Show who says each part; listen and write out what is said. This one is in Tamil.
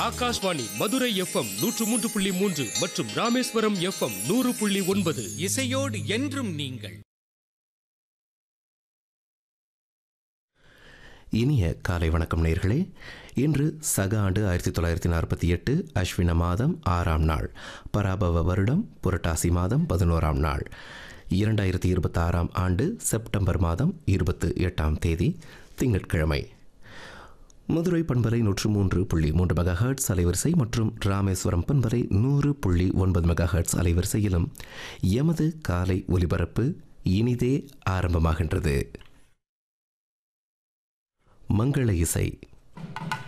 Speaker 1: ஆகாஷ்வாணி மதுரை எஃப்எம் நூற்று மூன்று புள்ளி மூன்று மற்றும் ராமேஸ்வரம் எஃப்எம் நூறு புள்ளி ஒன்பது
Speaker 2: இசையோடு என்றும் நீங்கள்
Speaker 3: இனிய காலை வணக்கம் நேர்களே இன்று சக ஆண்டு ஆயிரத்தி தொள்ளாயிரத்தி நாற்பத்தி எட்டு அஸ்வின மாதம் ஆறாம் நாள் பராபவ வருடம் புரட்டாசி மாதம் பதினோராம் நாள் இரண்டாயிரத்தி இருபத்தாறாம் ஆண்டு செப்டம்பர் மாதம் இருபத்து எட்டாம் தேதி திங்கட்கிழமை மதுரை பண்பலை நூற்று மூன்று புள்ளி மூன்று மெகா ஹெர்ட்ஸ் அலைவரிசை மற்றும் ராமேஸ்வரம் பண்பலை நூறு புள்ளி ஒன்பது மெகா ஹெர்ட்ஸ் அலைவரிசையிலும் எமது காலை ஒலிபரப்பு இனிதே ஆரம்பமாகின்றது மங்கள இசை